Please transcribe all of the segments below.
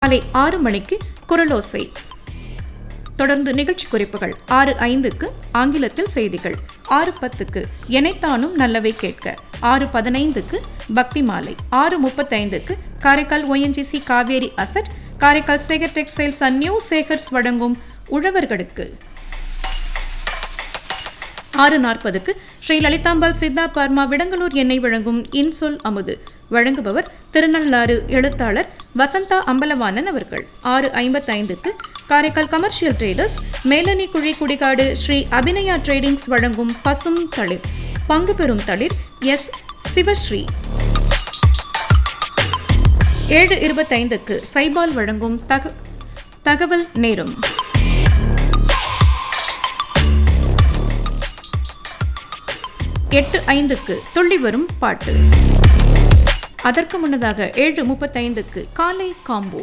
மாலை ஆறு மணிக்கு குரலோசை தொடர்ந்து நிகழ்ச்சி குறிப்புகள் ஆறு ஐந்துக்கு ஆங்கிலத்தில் செய்திகள் ஆறு பத்துக்கு எனைத்தானும் நல்லவை கேட்க ஆறு பதினைந்துக்கு பக்தி மாலை ஆறு முப்பத்தைந்துக்கு Karaikal ONGC Kaveri asset Karaikal Sekar textiles and new Sekars வழங்கும் உழவர்களுக்கு ஆறு நாற்பதுக்கு ஸ்ரீ லலிதாம்பாள் சித்தா பர்மா விடங்கலூர் எண்ணெய் வழங்கும் இன்சொல் அமுது வழங்குபவர் திருநள்ளாறு எழுத்தாளர் வசந்தா அம்பலவாணன் அவர்கள் ஆறு ஐம்பத்தைந்துக்கு காரைக்கால் கமர்ஷியல் ட்ரேடர்ஸ் மேலனி குழி குடிகாடு ஸ்ரீ அபிநயா ட்ரேடிங்ஸ் வழங்கும் பசும் தளிர் பங்கு பெறும் தளிர் எஸ் சிவஸ்ரீ ஏழு இருபத்தைந்துக்கு சைபால் வழங்கும் தக தகவல் நேரம் எட்டு ஐந்துக்கு துள்ளி வரும் பாட்டு அதற்கு முன்னதாக ஏழு முப்பத்தைந்துக்கு காலை காம்போ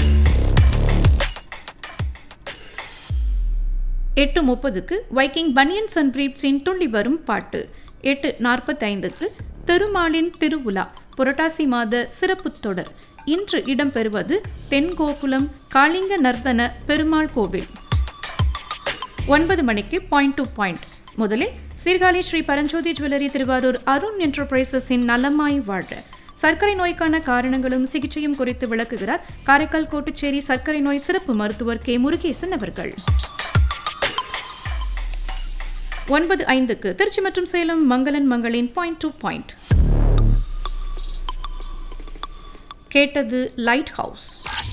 எட்டு முப்பதுக்கு வைக்கிங் பனியன்ஸ் அண்ட் பிரீப்ஸின் துள்ளி வரும் பாட்டு எட்டு நாற்பத்தைந்துக்கு திருமாலின் திருவுலா புரட்டாசி மாத சிறப்பு தொடர் இன்று இடம்பெறுவது தென்கோகுலம் காளிங்க நர்த்தன பெருமாள் கோவில் ஒன்பது மணிக்கு பாயிண்ட் டு பாயிண்ட் முதலில் சீர்காழி ஸ்ரீ பரஞ்சோதி ஜுவல்லரி திருவாரூர் அருண் என்டர்பிரைசஸின் நலமாய் வாழ சர்க்கரை நோய்க்கான காரணங்களும் சிகிச்சையும் குறித்து விளக்குகிறார் காரைக்கால் கோட்டுச்சேரி சர்க்கரை நோய் சிறப்பு மருத்துவர் கே முருகேசன் அவர்கள் ஒன்பது ஐந்துக்கு திருச்சி மற்றும் சேலம் மங்களன் மங்களின் பாயிண்ட் டு பாயிண்ட் கேட்டது லைட் ஹவுஸ்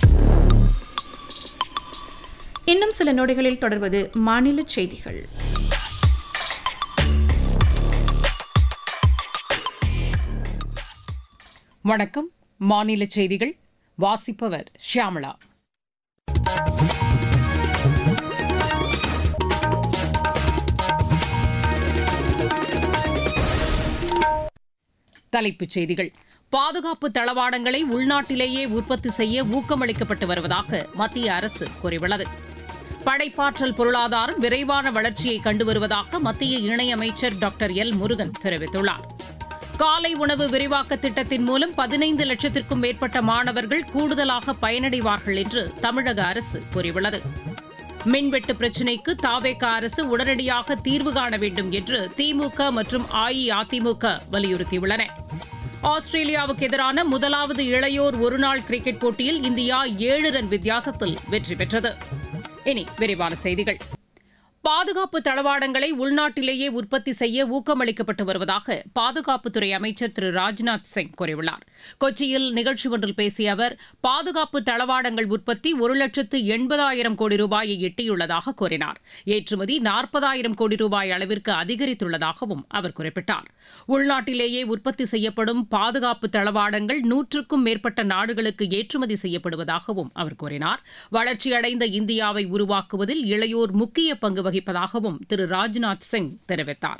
இன்னும் சில நொடிகளில் தொடர்வது மாநில செய்திகள் வணக்கம் மாநில செய்திகள் வாசிப்பவர் ஷியாமளா தலைப்புச் செய்திகள் பாதுகாப்பு தளவாடங்களை உள்நாட்டிலேயே உற்பத்தி செய்ய ஊக்கமளிக்கப்பட்டு வருவதாக மத்திய அரசு கூறியுள்ளது படைப்பாற்றல் பொருளாதாரம் விரைவான வளர்ச்சியை கண்டு வருவதாக மத்திய இணையமைச்சர் டாக்டர் எல் முருகன் தெரிவித்துள்ளார் காலை உணவு விரிவாக்க திட்டத்தின் மூலம் பதினைந்து லட்சத்திற்கும் மேற்பட்ட மாணவர்கள் கூடுதலாக பயனடைவார்கள் என்று தமிழக அரசு கூறியுள்ளது மின்வெட்டு பிரச்சினைக்கு தாவேக அரசு உடனடியாக தீர்வு காண வேண்டும் என்று திமுக மற்றும் அஇஅதிமுக வலியுறுத்தியுள்ளன ஆஸ்திரேலியாவுக்கு எதிரான முதலாவது இளையோர் ஒருநாள் கிரிக்கெட் போட்டியில் இந்தியா ஏழு ரன் வித்தியாசத்தில் வெற்றி பெற்றது இனி விரிவான செய்திகள் பாதுகாப்பு தளவாடங்களை உள்நாட்டிலேயே உற்பத்தி செய்ய ஊக்கமளிக்கப்பட்டு வருவதாக பாதுகாப்புத்துறை அமைச்சர் திரு ராஜ்நாத் சிங் கூறியுள்ளார் கொச்சியில் நிகழ்ச்சி ஒன்றில் பேசிய அவர் பாதுகாப்பு தளவாடங்கள் உற்பத்தி ஒரு லட்சத்து எண்பதாயிரம் கோடி ரூபாயை எட்டியுள்ளதாக கூறினார் ஏற்றுமதி நாற்பதாயிரம் கோடி ரூபாய் அளவிற்கு அதிகரித்துள்ளதாகவும் அவர் குறிப்பிட்டார் உள்நாட்டிலேயே உற்பத்தி செய்யப்படும் பாதுகாப்பு தளவாடங்கள் நூற்றுக்கும் மேற்பட்ட நாடுகளுக்கு ஏற்றுமதி செய்யப்படுவதாகவும் அவர் கூறினார் வளர்ச்சியடைந்த இந்தியாவை உருவாக்குவதில் இளையோர் முக்கிய பங்கு வகிப்பதாகவும் திரு ராஜ்நாத் சிங் தெரிவித்தார்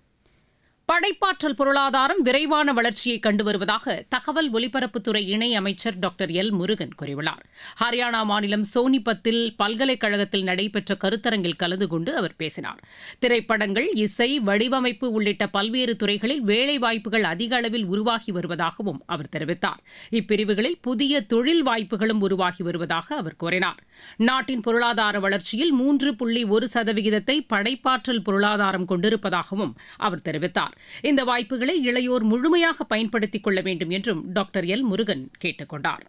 படைப்பாற்றல் பொருளாதாரம் விரைவான வளர்ச்சியை கண்டு வருவதாக தகவல் ஒலிபரப்புத்துறை இணை அமைச்சர் டாக்டர் எல் முருகன் கூறியுள்ளார் ஹரியானா மாநிலம் சோனிபத்தில் பல்கலைக்கழகத்தில் நடைபெற்ற கருத்தரங்கில் கலந்து கொண்டு அவர் பேசினார் திரைப்படங்கள் இசை வடிவமைப்பு உள்ளிட்ட பல்வேறு துறைகளில் வேலைவாய்ப்புகள் அதிக அளவில் உருவாகி வருவதாகவும் அவர் தெரிவித்தார் இப்பிரிவுகளில் புதிய தொழில் வாய்ப்புகளும் உருவாகி வருவதாக அவர் கூறினார் நாட்டின் பொருளாதார வளர்ச்சியில் மூன்று புள்ளி ஒரு சதவிகிதத்தை படைப்பாற்றல் பொருளாதாரம் கொண்டிருப்பதாகவும் அவர் தெரிவித்தார் இந்த வாய்ப்புகளை இளையோர் முழுமையாக பயன்படுத்திக் கொள்ள வேண்டும் என்றும் டாக்டர் எல் முருகன் கேட்டுக் கொண்டார்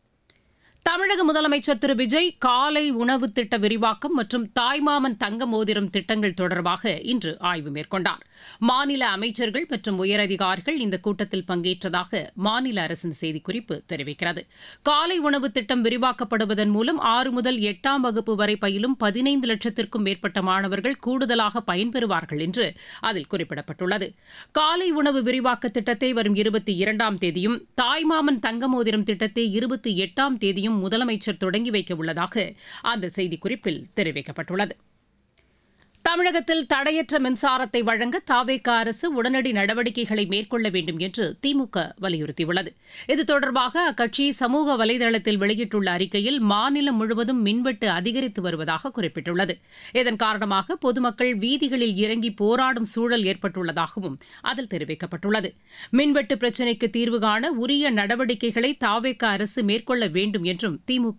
தமிழக முதலமைச்சர் திரு விஜய் காலை உணவு திட்ட விரிவாக்கம் மற்றும் தாய்மாமன் தங்க மோதிரம் திட்டங்கள் தொடர்பாக இன்று ஆய்வு மேற்கொண்டார் மாநில அமைச்சர்கள் மற்றும் உயரதிகாரிகள் இந்த கூட்டத்தில் பங்கேற்றதாக மாநில அரசின் செய்திக்குறிப்பு தெரிவிக்கிறது காலை உணவு திட்டம் விரிவாக்கப்படுவதன் மூலம் ஆறு முதல் எட்டாம் வகுப்பு வரை பயிலும் பதினைந்து லட்சத்திற்கும் மேற்பட்ட மாணவர்கள் கூடுதலாக பயன்பெறுவார்கள் என்று அதில் குறிப்பிடப்பட்டுள்ளது காலை உணவு விரிவாக்க திட்டத்தை வரும் இருபத்தி இரண்டாம் தேதியும் தாய்மாமன் தங்க மோதிரம் திட்டத்தை இருபத்தி எட்டாம் தேதியும் முதலமைச்சர் தொடங்கி வைக்க உள்ளதாக அந்த செய்திக்குறிப்பில் தெரிவிக்கப்பட்டுள்ளது தமிழகத்தில் தடையற்ற மின்சாரத்தை வழங்க தாவேக அரசு உடனடி நடவடிக்கைகளை மேற்கொள்ள வேண்டும் என்று திமுக வலியுறுத்தியுள்ளது இது தொடர்பாக அக்கட்சி சமூக வலைதளத்தில் வெளியிட்டுள்ள அறிக்கையில் மாநிலம் முழுவதும் மின்வெட்டு அதிகரித்து வருவதாக குறிப்பிட்டுள்ளது இதன் காரணமாக பொதுமக்கள் வீதிகளில் இறங்கி போராடும் சூழல் ஏற்பட்டுள்ளதாகவும் அதில் தெரிவிக்கப்பட்டுள்ளது மின்வெட்டு பிரச்சினைக்கு தீர்வு காண உரிய நடவடிக்கைகளை தாவேக அரசு மேற்கொள்ள வேண்டும் என்றும் திமுக